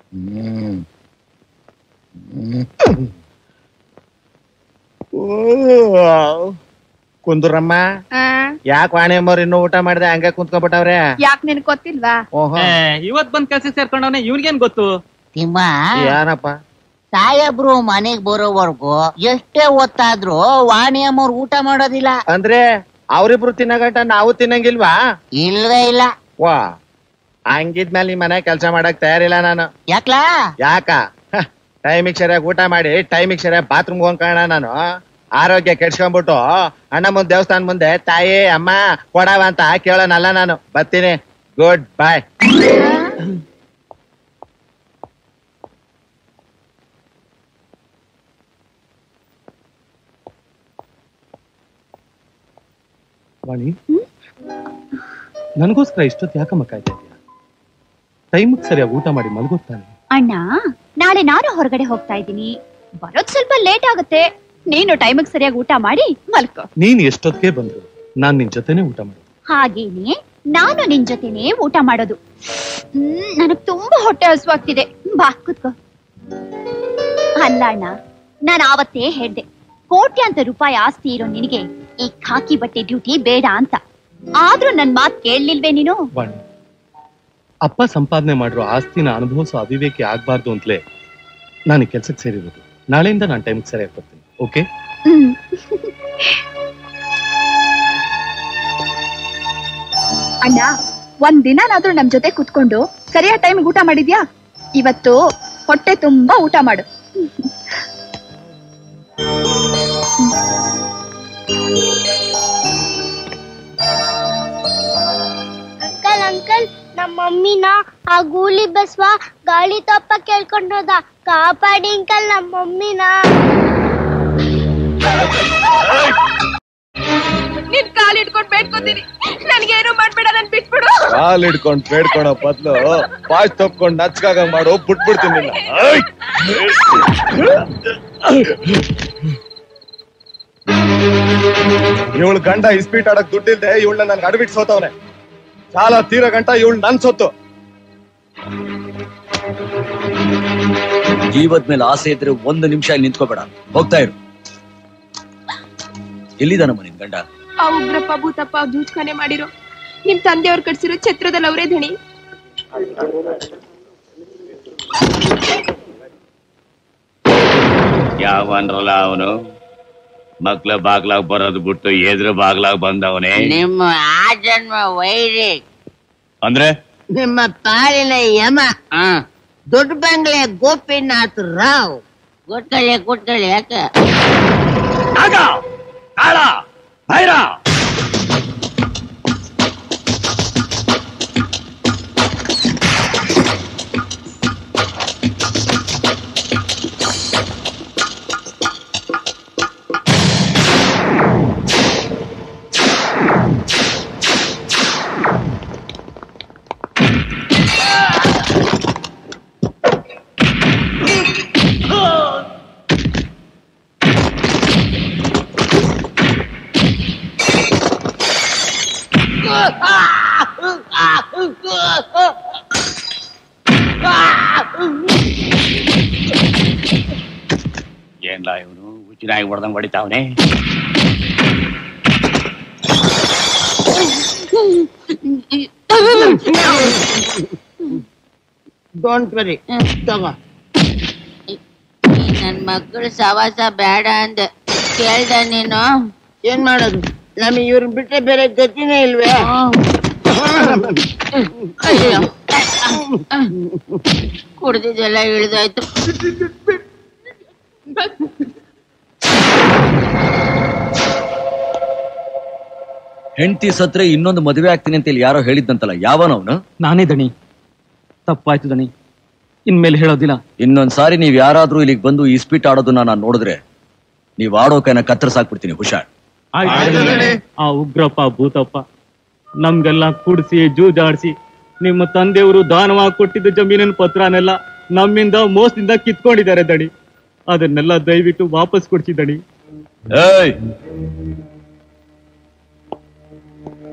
ಹ್ಮ್ ಕುಂದುರಮ್ಮ ಯಾಕೆ ವಾಣಿಯಮ್ಮವ್ರು ಇನ್ನೂ ಊಟ ಮಾಡಿದೆ ಹಂಗೆ ಕುಂತ್ಕೊಂಡ್ಬಿಟ್ಟವ್ರೆ ಯಾಕೆ ನಿನ್ ಗೊತ್ತಿಲ್ವಾ ಓಹೋ ಇವತ್ ಬಂದ್ ಕೆಲ್ಸಕ್ಕೆ ಸೇರ್ಕೊಂಡವನೆ ಇವ್ನಿಗೇನ್ ಗೊತ್ತು ತಿಮ್ಮ ಏನಪ್ಪ ಸಾಹೇಬ್ರು ಮನೆಗ್ ಬರೋವರ್ಗು ಎಷ್ಟೇ ಹೊತ್ತಾದ್ರೂ ವಾಣಿಯಮ್ಮವ್ರು ಊಟ ಮಾಡೋದಿಲ್ಲ ಅಂದ್ರೆ ಅವ್ರಿಬ್ರು ತಿನ್ನಗಂಟ ನಾವು ತಿನ್ನಂಗಿಲ್ವಾ ಇಲ್ವೇ ಇಲ್ಲ ವಾ ಹಂಗಿದ್ಮೇಲೆ ಈ ಮನೆ ಕೆಲಸ ಮಾಡಕ್ ತಯಾರಿಲ್ಲ ನಾನು ಯಾಕ್ಲಾ ಯಾಕ ಟೈಮಿಗೆ ಸರಿಯಾಗಿ ಊಟ ಮಾಡಿ ಟೈಮಿಗೆ ಸರಿಯಾಗಿ ಬಾತ್ರೂಮ್ ಹೋಗ್ಕೋಣ ನಾನು ಆರೋಗ್ಯ ಕೆಡ್ಸ್ಕೊಂಡ್ಬಿಟ್ಟು ಅಣ್ಣ ಮುಂದೆ ದೇವಸ್ಥಾನ ಮುಂದೆ ತಾಯಿ ಅಮ್ಮ ಕೊಡವ ಅಂತ ಕೇಳೋನಲ್ಲ ನಾನು ಬರ್ತೀನಿ ಗುಡ್ ಬಾಯ್ ವಾಣಿ ನನಗೋಸ್ಕರ ಇಷ್ಟೊತ್ತು ಯಾಕಮ್ಮ ಕಾಯ್ತಾ ಇದೆಯಾ ಟೈಮಿಗೆ ಸರಿಯಾಗಿ ಊಟ ಮಾಡಿ ಮಲಗುತ್ತಾನೆ ಅಣ್ಣ ನಾಳೆ ನಾನು ಹೊರಗಡೆ ಹೋಗ್ತಾ ಇದ್ದೀನಿ ಬರೋದ್ ಸ್ವಲ್ಪ ಲೇಟ್ ಆಗುತ್ತೆ ನೀನು ಟೈಮಿಗೆ ಸರಿಯಾಗಿ ಊಟ ಮಾಡಿ ಮಲ್ಕೋ ನೀನ್ ಎಷ್ಟೊತ್ತಿಗೆ ಬಂದ್ರು ನಾನ್ ನಿನ್ ಜೊತೆನೆ ಊಟ ಮಾಡೋದು ಹಾಗೇನೆ ನಾನು ನಿನ್ ಜೊತೆನೆ ಊಟ ಮಾಡೋದು ಹ್ಮ್ ನನಗ್ ತುಂಬಾ ಹೊಟ್ಟೆ ಹಸುವಾಗ್ತಿದೆ ಬಾ ಕುತ್ಕೋ ಅಲ್ಲ ಅಣ್ಣ ನಾನು ಆವತ್ತೇ ಹೇಳ್ದೆ ಕೋಟ್ಯಾಂತರ ರೂಪಾಯಿ ಆಸ್ತಿ ಇರೋ ನಿನಗೆ ಈ ಖಾಕಿ ಬಟ್ಟೆ ಡ್ಯೂಟಿ ಬೇಡ ಅಂತ ಆದ್ರೂ ನನ್ ಮಾತ್ ಕೇಳಲಿಲ್ವೇ ನೀನು ವಾಣಿ ಅಪ್ಪ ಸಂಪಾದನೆ ಮಾಡಿರೋ ಆಸ್ತಿನ ಅನುಭವಿಸೋ ಅವಿವೇಕಿ ಆಗ್ಬಾರ್ದು ಅಂತಲೇ ನಾನು ಕೆಲ್ಸಕ್ಕೆ ಸೇರಿರೋದು ನಾಳೆಯಿಂದ ನಾನು ಟೈಮಿಗೆ ಸರಿಯಾಗಿ ಬರ್ತೀನಿ ಓಕೆ ಹ್ಮ್ ಅಣ್ಣ ಒಂದ್ ದಿನಾನಾದ್ರೂ ನಮ್ ಜೊತೆ ಕುತ್ಕೊಂಡು ಸರಿಯಾದ ಟೈಮ್ ಊಟ ಮಾಡಿದ್ಯಾ ಇವತ್ತು ಹೊಟ್ಟೆ ತುಂಬಾ ಊಟ ಮಾಡು ಅಂಕಲ್ ಅಂಕಲ್ ನಮ್ಮ ಮಮ್ಮಿನ ಆ ಗೂಲಿ ಬಸ್ವ ಗಾಳಿ ತಪ್ಪ ಕೇಳ್ಕೊಂಡು ಹೋದ ಕಾಪಾಡಿ ಅಂಕಲ್ ನಮ್ಮ ಮಮ್ಮಿನ ನಿನ್ ಕಾಲ್ ಇಟ್ಕೊಂಡ್ ಬೇಡ್ಕೊತೀನಿ ನನ್ಗೇನು ಮಾಡ್ಬೇಡ ನನ್ ಬಿಟ್ಬಿಡು ಕಾಲ್ ಹಿಡ್ಕೊಂಡ್ ಬೇಡ್ಕೊಳೋ ಬದ್ಲು ಪಾಸ್ ತಪ್ಕೊಂಡ್ ನಚ್ಕಾಗ ಮಾಡು ಬಿಟ್ಬಿಡ್ತೀನಿ ನಿನ್ನ. ಐ! ಇವಳು ಗಂಡ ಇಸ್ಪೀಟ್ ಆಡಕ್ ದುಡ್ಡಿಲ್ದೆ ಇವಳನ್ನ ನನ್ಗೆ ಅಡ್ಬಿಟ್ ಸೋತವನೆ ಸಾಲ ತೀರ ಗಂಟ ಇವಳು ನನ್ ಸೊತ್ತು ಜೀವದ ಮೇಲೆ ಆಸೆ ಇದ್ರೆ ಒಂದು ನಿಮಿಷ ಇಲ್ಲಿ ನಿಂತ್ಕೋಬೇಡ ಹೋಗ್ತಾ ಇರು ಎಲ್ಲಿದಾನಮ್ಮ ನಿನ್ ಗಂಡ ಆ ಉಗ್ರಪ್ಪ ಭೂತಪ್ಪ ಜೂಜ್ಖಾನೆ ಮಾಡಿರೋ ನಿಮ್ ತಂದೆಯವ್ರು ಕಟ್ಸಿರೋ ಛತ್ರದಲ್ಲಿ ಅವರೇ ಧಣಿ ಯಾವನ್ರಲ್ಲ ಅವನು ಮಕ್ಳ ಬಾಗ್ಲಾಗ್ ಬರೋದು ಬಿಟ್ಟು ಎದುರು ಬಾಗ್ಲಾಗ್ ಬಂದವನೇ ನಿಮ್ಮ ಆ ಜನ್ಮ ವೈರಿ ಅಂದ್ರೆ ನಿಮ್ಮ ಪಾಲಿನ ಯಮ ದೊಡ್ಡ ಬಂಗ್ಲೆ ಗೋಪಿನಾಥ್ ರಾವ್ ಕೂತ್ಕೊಳ್ಳಿ ಕೂತ್ಕೊಳ್ಳಿ ಯಾಕೆ ಕಾಳ ಭೈರ ಏನ್ಲ ಇವನು ಹುಚ್ಚಿನಾಗಿ ಹೊಡೆದಂಗ್ ಹೊಡಿತಾವನೆ ಡೋಂಟ್ ವರಿ ತಗೋ ನನ್ ಮಕ್ಕಳು ಸವಾಸ ಬೇಡ ಅಂದೆ ಕೇಳ್ದ ನೀನು ಏನ್ ಮಾಡೋದು ನಮಗೆ ಇವ್ರನ್ನ ಬಿಟ್ರೆ ಬೇರೆ ಗತಿನೇ ಇಲ್ವೇ ಅಯ್ಯೋ ಕುಡ್ದಿದ್ದೆಲ್ಲ ಇಳಿದಾಯ್ತು ಹೆಂಡತಿ ಸತ್ರೆ ಇನ್ನೊಂದು ಮದುವೆ ಆಗ್ತೀನಿ ಅಂತ ಇಲ್ಲಿ ಯಾರೋ ಹೇಳಿದ್ದಂತಲ್ಲ ಯಾವನವನು ನಾನೇ ದಣಿ ತಪ್ಪಾಯ್ತು ದಣಿ ಇನ್ಮೇಲೆ ಹೇಳೋದಿಲ್ಲ ಇನ್ನೊಂದ್ ಸಾರಿ ನೀವ್ ಯಾರಾದ್ರೂ ಇಲ್ಲಿಗೆ ಬಂದು ಇಸ್ಪೀಟ್ ಆಡೋದನ್ನ ನಾನು ನೋಡಿದ್ರೆ ನೀವ್ ಆಡೋ ಕೈನ ಕತ್ತರಿಸಾಕ್ಬಿಡ್ತೀನಿ ಹುಷಾರ್ ಆ ಉಗ್ರಪ್ಪ ಭೂತಪ್ಪ ನಮ್ಗೆಲ್ಲ ಕೂಡಿಸಿ ಜೂಜಾಡ್ಸಿ ನಿಮ್ಮ ತಂದೆಯವರು ದಾನವಾಗಿ ಕೊಟ್ಟಿದ್ದ ಜಮೀನಿನ ಪತ್ರನೆಲ್ಲ ನಮ್ಮಿಂದ ಮೋಸದಿಂದ ಕಿತ್ಕೊಂಡಿದ್ದಾರೆ ದಣಿ ಅದನ್ನೆಲ್ಲ ದಯವಿಟ್ಟು ವಾಪಸ್ ಕೊಡ್ಸಿ ದಣಿ ಏಯ್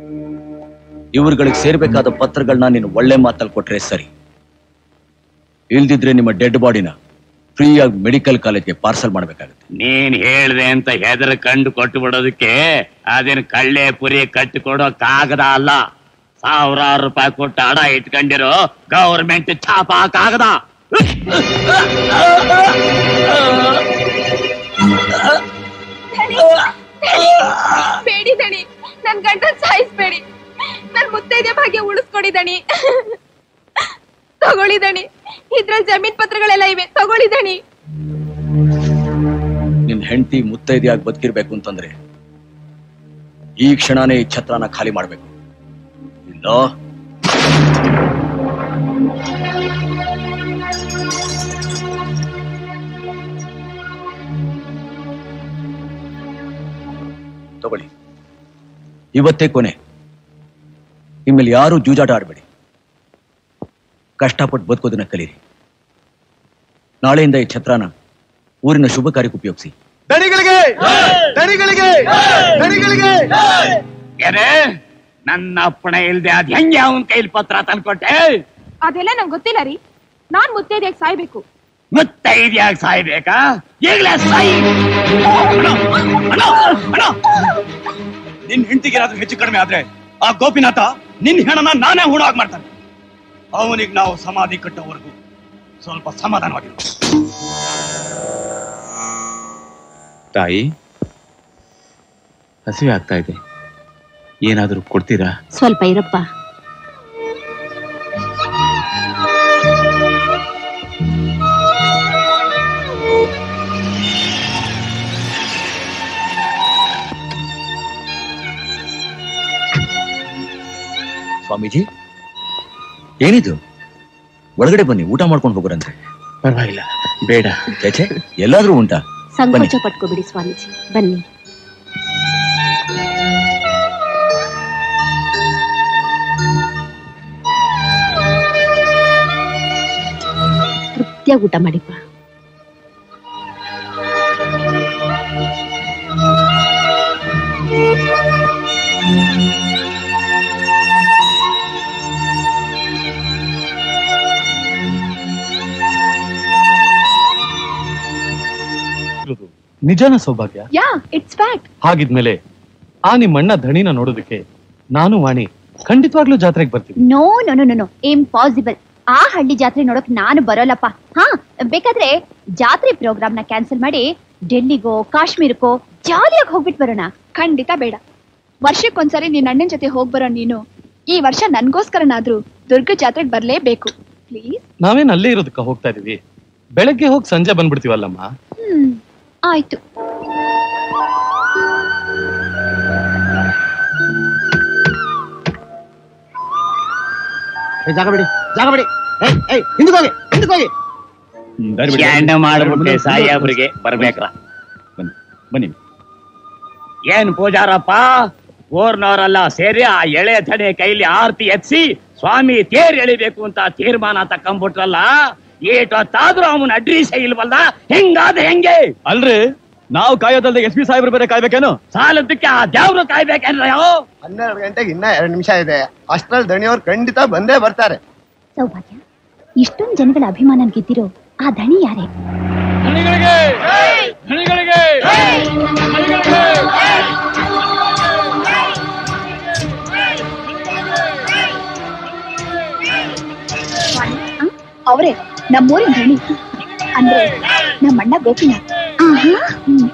ಇವ್ರುಗಳಿಗೆ ಸೇರ್ಬೇಕಾದ ಪತ್ರಗಳನ್ನ ನೀನು ಒಳ್ಳೆ ಮಾತಲ್ಲಿ ಕೊಟ್ರೆ ಸರಿ ಇಲ್ದಿದ್ರೆ ನಿಮ್ಮ ಡೆಡ್ ಬಾಡಿನ ಫ್ರೀಯಾಗಿ ಮೆಡಿಕಲ್ ಕಾಲೇಜ್ಗೆ ಪಾರ್ಸಲ್ ಮಾಡ್ಬೇಕಾಗುತ್ತೆ ನೀನ್ ಹೇಳ್ದೆ ಅಂತ ಹೆದರ್ ಕಂಡು ಕೊಟ್ಟು ಬಿಡೋದಕ್ಕೆ ಅದೇನ್ ಕಳ್ಳೆ ಪುರಿ ಕಟ್ಟಿ ಕೊಡೋ ಕಾಗದ ಅಲ್ಲ ಸಾವಿರಾರು ರೂಪಾಯಿ ಕೊಟ್ಟು ಹಣ ಇಟ್ಕೊಂಡಿರೋ ಗೌರ್ಮೆಂಟ್ ಛಾಪ ಕಾಗದ ಬೇಡಿ ದಣಿ ನನ್ ಗಂಟನ್ ಸಾಯಿಸ್ಬೇಡಿ ನನ್ ಮುತ್ತೈದೆ ಭಾಗ್ಯ ಉಳಿಸ್ಕೊಡಿ ದಣಿ ತಗೊಳ್ಳಿ ದಣಿ ಇದ್ರಲ್ಲಿ ಜಮೀನ್ ಪತ್ರಗಳೆಲ್ಲ ಇವೆ ತಗೊಳ್ಳಿ ದಣಿ ನಿನ್ ಹೆಂಡತಿ ಮುತ್ತೈದೆಯಾಗಿ ಬದುಕಿರ್ಬೇಕು ಅಂತಂದ್ರೆ ಈ ಕ್ಷಣನೇ ಈ ಛತ್ರನ ಖಾಲಿ ಮಾಡ್ಬೇಕು ಇಲ್ಲ ತಗೊಳ್ಳಿ ಇವತ್ತೇ ಕೊನೆ ಇನ್ಮೇಲೆ ಯಾರು ಜೂಜಾಟ ಆಡಬೇಡಿ ಕಷ್ಟಪಟ್ಟು ಬದುಕೋದನ್ನ ಕಲೀರಿ ನಾಳೆಯಿಂದ ಈ ಛತ್ರನ ಊರಿನ ಶುಭ ಕಾರ್ಯಕ್ಕೆ ಉಪಯೋಗಿಸಿ ದಣಿಗಳಿಗೆ ದಣಿಗಳಿಗೆ ದಣಿಗಳಿಗೆ ಏನೇ ನನ್ನ ಅಪ್ಪಣೆ ಇಲ್ದೆ ಅದ್ ಹೆಂಗೆ ಅವನ್ ಕೈಲಿ ಪತ್ರ ತಂದ್ಕೊಟ್ಟೆ ಅದೆಲ್ಲ ನಂಗೆ ಗೊತ್ತಿಲ್ಲ ರೀ ನಾನ್ ಮುತ್ತೈದೆಯಾಗಿ ಸಾಯ್ಬೇಕು ಮುತ್ತೈದ್ಯಾಗಿ ಸಾಯ್ಬೇಕಾ ಈಗಲೇ ಸಾಯಿ ನಿನ್ ಹೆಂಡತಿಗೆ ಏನಾದ್ರೂ ಹೆಚ್ಚು ಕಡಿಮೆ ಆದ್ರೆ ಆ ಗೋಪಿನಾಥ ನಿನ್ ಹೆಣನ ನಾನೇ ಹೂಣಾಗ್ ಮಾಡ್ತಾನೆ ಅವನಿಗೆ ನಾವು ಸಮಾಧಿ ಕಟ್ಟೋವರೆಗೂ ಸ್ವಲ್ಪ ಸಮಾಧಾನವಾಗಿರು ತಾಯಿ ಹಸಿವೆ ಆಗ್ತಾ ಇದೆ ಏನಾದರೂ ಕೊಡ್ತೀರಾ ಸ್ವಲ್ಪ ಇರಪ್ಪ ಸ್ವಾಮೀಜಿ ಏನಿದು ಒಳಗಡೆ ಬನ್ನಿ ಊಟ ಮಾಡ್ಕೊಂಡು ಹೋಗ್ರಂತೆ ಪರವಾಗಿಲ್ಲ ಬೇಡ ಚೇಚೆ ಎಲ್ಲಾದ್ರೂ ಉಂಟಾ ಸಂಕೋಚ ಪಟ್ಕೋಬಿಡಿ ಸ್ವಾಮೀಜಿ ಬನ್ನಿ ತೃಪ್ತಿಯಾಗಿ ಊಟ ಮಾಡಿಪ್ಪ ನಿಜಾನ ಸೌಭಾಗ್ಯ ಯಾ ಇಟ್ಸ್ ಫ್ಯಾಕ್ಟ್ ಹಾಗಿದ್ಮೇಲೆ ಆ ನಿಮ್ಮಣ್ಣ ಧಣಿನ ನೋಡೋದಕ್ಕೆ ನಾನು ವಾಣಿ ಖಂಡಿತವಾಗ್ಲೂ ಜಾತ್ರೆಗೆ ಬರ್ತೀವಿ no no no no impossible ಆ ಹಳ್ಳಿ ಜಾತ್ರೆ ನೋಡಕ್ ನಾನು ಬರೋಲ್ಲಪ್ಪ ಹಾ ಬೇಕಾದ್ರೆ ಜಾತ್ರೆ ಪ್ರೋಗ್ರಾಮ್ ನ ಕ್ಯಾನ್ಸಲ್ ಮಾಡಿ ಡೆಲ್ಲಿಗೋ ಕಾಶ್ಮೀರಕ್ಕೋ ಜಾಲಿಯಾಗಿ ಹೋಗ್ಬಿಟ್ ಬರೋಣ ಖಂಡಿತ ಬೇಡ ವರ್ಷಕ್ಕೊಂದ್ಸರಿ ನಿನ್ನ ಅಣ್ಣನ ಜೊತೆ ಹೋಗ್ಬರೋ ನೀನು ಈ ವರ್ಷ ನನ್ಗೋಸ್ಕರನಾದ್ರೂ ದುರ್ಗ ಜಾತ್ರೆಗೆ ಬರ್ಲೇಬೇಕು ಪ್ಲೀಸ್ ನಾವೇನ್ ಅಲ್ಲೇ ಇರೋದಕ್ಕ ಹೋಗ್ತಾ ಇದೀವಿ ಬೆಳಗ್ಗೆ ಹೋಗಿ ಸಂಜೆ ಬಂದ್ಬಿಡ್ತೀವಲ್ಲಮ್ಮ ಹ್ಮ್ ಆಯ್ತು ಜಾಗ ಬಿಡಿ ಜಾಗ ಬಿಡಿ ಏಯ್ ಏಯ್ ಹಿಂದಕ್ಕೆ ಹೋಗಿ ಹಿಂದಕ್ಕೆ ಹೋಗಿ ಚಂಡ ಮಾಡ್ಬಿಟ್ಟೆ ಸಾಯಿಬ್ರಿಗೆ ಬರ್ಬೇಕ್ರ ಬನ್ನಿ ಬನ್ನಿ ಏನ್ ಪೂಜಾರಪ್ಪ ಊರ್ನವರೆಲ್ಲ ಸೇರಿ ಆ ಎಳೆ ತಡೆ ಕೈಲಿ ಆರ್ತಿ ಎತ್ಸಿ ಸ್ವಾಮಿ ತೇರ್ ಎಳಿಬೇಕು ಅಂತ ತೀರ್ಮಾನ ತಕೊಂಡ್ಬಿಟ್ರಲ್ಲ ಏಟೊತ್ತಾದ್ರೂ ಅವನ ಅಡ್ರೀಸ ಇಲ್ವಲ್ಲ ಹೆಂಗಾದ ಹೆಂಗೆ ಅಲ್ರಿ ನಾವು ಕಾಯೋದಲ್ದೆ ಎಸ್ ಪಿ ಸಾಹೇಬ್ರು ಬೇರೆ ಕಾಯ್ಬೇಕೇನು ಸಾಲದಕ್ಕೆ ಆ ದೇವ್ರು ಕಾಯ್ಬೇಕೇನ್ರ ಹನ್ನೆರಡು ಗಂಟೆಗೆ ಇನ್ನ ಎರಡು ನಿಮಿಷ ಇದೆ ಅಷ್ಟ್ರಲ್ಲಿ ದಣಿಯವ್ರು ಖಂಡಿತ ಬಂದೇ ಬರ್ತಾರೆ ಸೌಭಾಗ್ಯ ಇಷ್ಟೊಂದು ಜನಗಳ ಅಭಿಮಾನ ಗೆದ್ದಿರೋ ಆ ದಣಿ ಯಾರೇ ಅವರೇ ನಮ್ಮೂರಿನ ದಣಿ ಅಂದ್ರೆ ನಮ್ಮಣ್ಣ ಗೋಪಿನಾಥ್ ಆಹಾ ಹ್ಮ್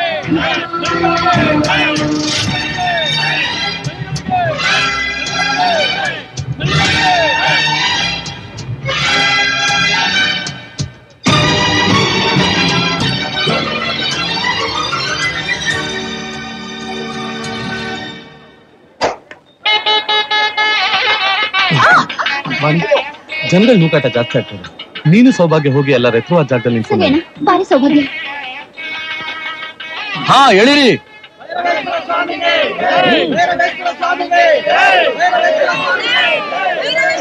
ಬಂದು ಜನಗಳ ನೂಕಾಟ ಜಾಸ್ತಿ ಆಗ್ತದೆ ನೀನು ಸೌಭಾಗ್ಯ ಹೋಗಿ ಎಲ್ಲ ಎತ್ತರವಾದ ಜಾಗದಲ್ಲಿ ನಿಂತ್ಕೊಂಡು ಸರಿನಾ ಬಾರಿ ಸೌಭಾಗ್ಯ ಹಾ ಹೇಳಿರಿ ಸ್ವಾಮಿಗೆ